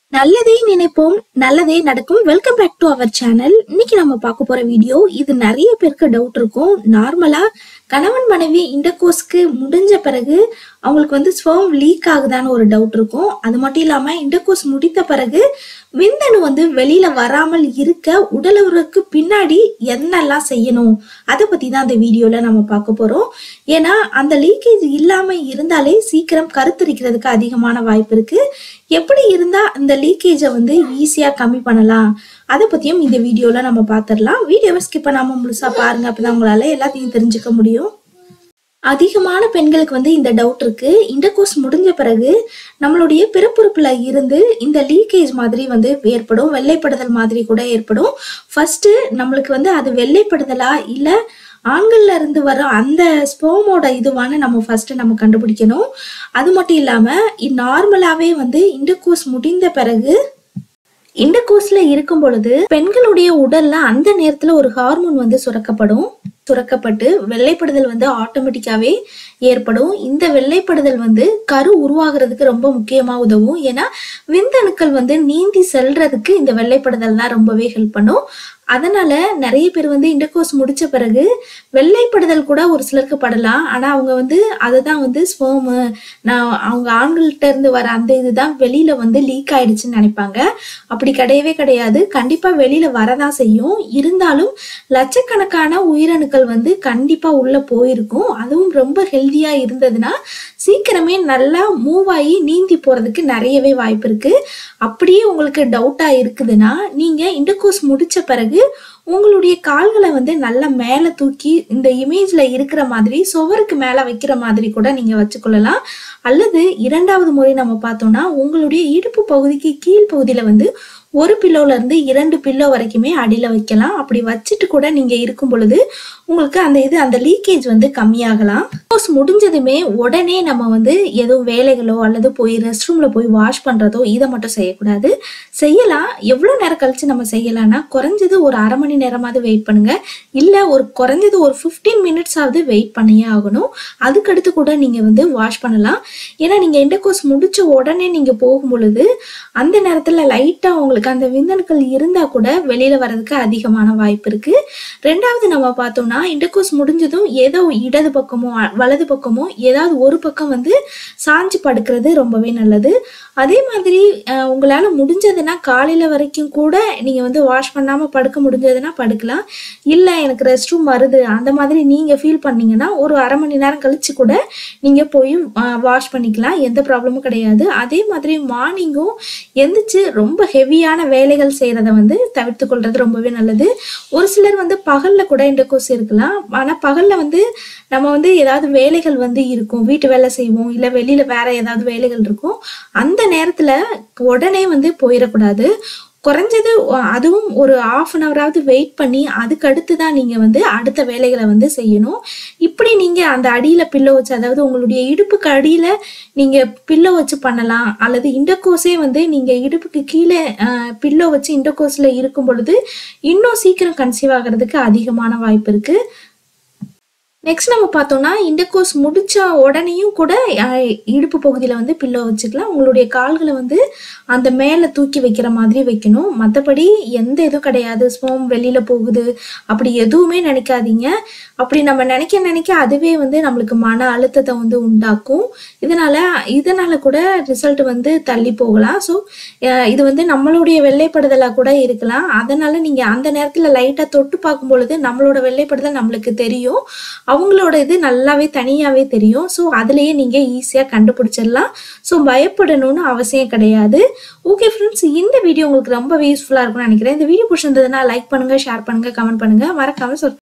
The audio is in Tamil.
நல்லதே நினைப்போம் நல்லதே நடக்கும் welcome back to our channel இன்னைக்கு நம்ம பார்க்க போற வீடியோ இது நிறைய பேருக்கு டவுட் இருக்கும் நார்மலா கணவன் மனைவி இண்டர்கோர்ஸ்க்கு முடிஞ்ச பிறகு அவங்களுக்கு வந்து ஸ்பெர்ம் லீக் ஆகுதான்னு ஒரு டவுட் இருக்கும் அது மட்டும் இல்லாம இண்டர்கோர்ஸ் முடித்த பிறகு விந்தணு வந்து வெளியில வராமல் இருக்க உடலுறவுக்கு பின்னாடி என்னெல்லாம் செய்யணும் அதை பத்தி தான் அந்த வீடியோல நம்ம பார்க்க போறோம் ஏன்னா அந்த லீக்கேஜ் இல்லாம இருந்தாலே சீக்கிரம் கருத்தரிக்கிறதுக்கு அதிகமான வாய்ப்பு இருக்கு எப்படி இருந்தா அந்த லீக்கேஜை வந்து ஈஸியா கம்மி பண்ணலாம் அதை பத்தியும் இந்த வீடியோல நம்ம பார்த்துடலாம் வீடியோவை ஸ்கிப் பண்ணாம முழுசா பாருங்க அப்பதான் உங்களால எல்லாத்தையும் தெரிஞ்சுக்க முடியும் அதிகமான பெண்களுக்கு வந்து இந்த டவுட் இருக்கு இன்டர்கோர்ஸ் முடிஞ்ச பிறகு நம்மளுடைய பிறப்புறுப்புல இருந்து இந்த லீக்கேஜ் மாதிரி வந்து ஏற்படும் வெள்ளைப்படுதல் மாதிரி கூட ஏற்படும் ஃபர்ஸ்ட் நம்மளுக்கு வந்து அது வெள்ளைப்படுதலா இல்ல ஆண்கள்ல இருந்து வர அந்த ஸ்போமோட இதுவான நம்ம ஃபர்ஸ்ட் நம்ம கண்டுபிடிக்கணும் அது மட்டும் இல்லாம நார்மலாவே வந்து இன்டர்கோர்ஸ் முடிந்த பிறகு இண்டகோர்ஸ்ல இருக்கும் பொழுது பெண்களுடைய உடல்ல அந்த நேரத்துல ஒரு ஹார்மோன் வந்து சுரக்கப்படும் சுரக்கப்பட்டு வெள்ளைப்படுதல் வந்து ஆட்டோமேட்டிக்காவே ஏற்படும் இந்த வெள்ளைப்படுதல் வந்து கரு உருவாகிறதுக்கு ரொம்ப முக்கியமா உதவும் ஏன்னா விந்தணுக்கள் வந்து நீந்தி செல்றதுக்கு இந்த வெள்ளைப்படுதல் தான் ரொம்பவே ஹெல்ப் பண்ணும் அதனால நிறைய பேர் வந்து இன்டர்கோர்ஸ் முடிச்ச பிறகு வெள்ளைப்படுதல் கூட ஒரு சிலருக்கு படலாம் ஆனா அவங்க வந்து அதுதான் வந்து ஸ்போமு நான் அவங்க ஆண்கள்கிட்ட இருந்து வர அந்த இதுதான் வெளியில வந்து லீக் ஆயிடுச்சுன்னு நினைப்பாங்க அப்படி கிடையவே கிடையாது கண்டிப்பா வெளியில வரதான் செய்யும் இருந்தாலும் லட்சக்கணக்கான உயிரணுக்கள் வந்து கண்டிப்பா உள்ள போயிருக்கும் அதுவும் ரொம்ப ஹெல்தியா இருந்ததுன்னா சீக்கிரமே நல்லா மூவ் ஆகி நீந்தி போறதுக்கு நிறையவே வாய்ப்பு இருக்கு அப்படியே உங்களுக்கு டவுட்டா இருக்குதுன்னா நீங்க இன்டர்கோர்ஸ் முடிச்ச பிறகு உங்களுடைய கால்களை வந்து நல்லா மேலே தூக்கி இந்த இமேஜ்ல இருக்கிற மாதிரி சுவருக்கு மேலே வைக்கிற மாதிரி கூட நீங்க வச்சுக்கொள்ளலாம் அல்லது இரண்டாவது முறை நம்ம பார்த்தோம்னா உங்களுடைய இடுப்பு பகுதிக்கு கீழ் பகுதியில வந்து ஒரு பில்லோல இருந்து இரண்டு பில்லோ வரைக்குமே அடியில வைக்கலாம் அப்படி வச்சுட்டு கூட நீங்க இருக்கும் பொழுது உங்களுக்கு அந்த இது அந்த லீக்கேஜ் வந்து கம்மியாகலாம் கோர்ஸ் முடிஞ்சதுமே உடனே நம்ம வந்து எதுவும் வேலைகளோ அல்லது போய் ரெஸ்ட் ரூம்ல போய் வாஷ் பண்றதோ இதை மட்டும் செய்யக்கூடாது செய்யலாம் எவ்வளவு நேரம் கழிச்சு நம்ம செய்யலாம்னா குறைஞ்சது ஒரு அரை மணி நேரமாவது வெயிட் பண்ணுங்க இல்ல ஒரு குறைஞ்சது ஒரு ஃபிஃப்டீன் மினிட்ஸ் ஆகுது வெயிட் பண்ணியே ஆகணும் அதுக்கடுத்து கூட நீங்க வந்து வாஷ் பண்ணலாம் ஏன்னா நீங்க இன்டர்கோர்ஸ் முடிச்ச உடனே நீங்க போகும் பொழுது அந்த நேரத்துல லைட்டா உங்களுக்கு அந்த விந்தணுக்கள் இருந்தா கூட வெளியில வர்றதுக்கு அதிகமான வாய்ப்பு இருக்கு ரெண்டாவது நம்ம பார்த்தோம்னா இன்டர்கோர்ஸ் முடிஞ்சதும் ஏதோ இடது பக்கமோ அ- வலது பக்கமோ ஏதாவது ஒரு பக்கம் வந்து சாஞ்சு படுக்கிறது ரொம்பவே நல்லது அதே மாதிரி அஹ், உங்களால முடிஞ்சதுன்னா காலையில வரைக்கும் கூட நீங்க வந்து வாஷ் பண்ணாம படுக்க முடிஞ்சதுன்னா படுக்கலாம் இல்ல எனக்கு ரெஸ்ட் ரூம் வருது அந்த மாதிரி நீங்க ஃபீல் பண்ணீங்கன்னா ஒரு அரை மணி நேரம் கழிச்சு கூட நீங்க போய் வாஷ் பண்ணிக்கலாம் எந்த ப்ராப்ளமும் கிடையாது அதே மாதிரி மார்னிங்கும் எந்திரிச்சு ரொம்ப ஹெவியான வேலைகள் செய்யறத வந்து தவிர்த்து கொள்றது ரொம்பவே நல்லது ஒரு சிலர் வந்து பகல்ல கூட இன்டர்கோர்ஸ் இருக்கலாம் ஆனா பகல்ல வந்து நம்ம வந்து ஏதாவது வேலைகள் வந்து இருக்கும் வீட்டு வேலை செய்வோம் இல்ல வெளியில வேற ஏதாவது வேலைகள் இருக்கும் அந்த நேரத்துல உடனே வந்து போயிடக்கூடாது குறைஞ்சது அஹ், அதுவும் ஒரு ஆஃப் அன் ஹவராவது வெயிட் பண்ணி அதுக்கு அடுத்து தான் நீங்க வந்து அடுத்த வேலைகளை வந்து செய்யணும் இப்படி நீங்க அந்த அடியில பில்லோ வச்சு அதாவது உங்களுடைய இடுப்புக்கு அடியில நீங்க பில்லோ வச்சு பண்ணலாம் அல்லது இண்டர்கோர்ஸே வந்து நீங்க இடுப்புக்கு கீழே பில்லோ வச்சு இண்டர்கோர்ஸ்ல இருக்கும் பொழுது இன்னும் சீக்கிரம் கன்சீவ் ஆகிறதுக்கு அதிகமான வாய்ப்பு இருக்கு நெக்ஸ்ட் நம்ம பார்த்தோம்னா இண்டர்கோர்ஸ் முடிச்ச உடனேயும் கூட அஹ், இடுப்பு பகுதியில் வந்து பில்லோ வச்சுக்கலாம் உங்களுடைய கால்களை வந்து அந்த மேலே தூக்கி வைக்கிற மாதிரி வைக்கணும் மற்றபடி எந்த இதுவும் கிடையாது ஸ்போம் வெளியில் போகுது அப்படி எதுவுமே நினைக்காதீங்க அப்படி நம்ம நினைக்க நினைக்க அதுவே வந்து நம்மளுக்கு மன அழுத்தத்தை வந்து உண்டாக்கும் இதனால இதனால கூட ரிசல்ட் வந்து தள்ளி போகலாம் ஸோ இது வந்து நம்மளுடைய வெள்ளைப்படுதலாக கூட இருக்கலாம் அதனால நீங்க அந்த நேரத்துல லைட்டா தொட்டு பார்க்கும் பொழுது நம்மளோட வெள்ளைப்படுதல் நம்மளுக்கு தெரியும் அவங்களோட இது நல்லாவே தனியாவே தெரியும் ஸோ அதுலயே நீங்க ஈஸியா கண்டுபிடிச்சிடலாம் ஸோ பயப்படணும்னு அவசியம் கிடையாது ஓகே ஃப்ரெண்ட்ஸ் இந்த வீடியோ உங்களுக்கு ரொம்ப யூஸ்ஃபுல்லா இருக்கும்னு நினைக்கிறேன் இந்த வீடியோ பிடிச்சிருந்ததுன்னா லைக் பண்ணுங்க ஷேர் பண்ணுங்க கமெண்ட் பண்ணுங்க மறக்காம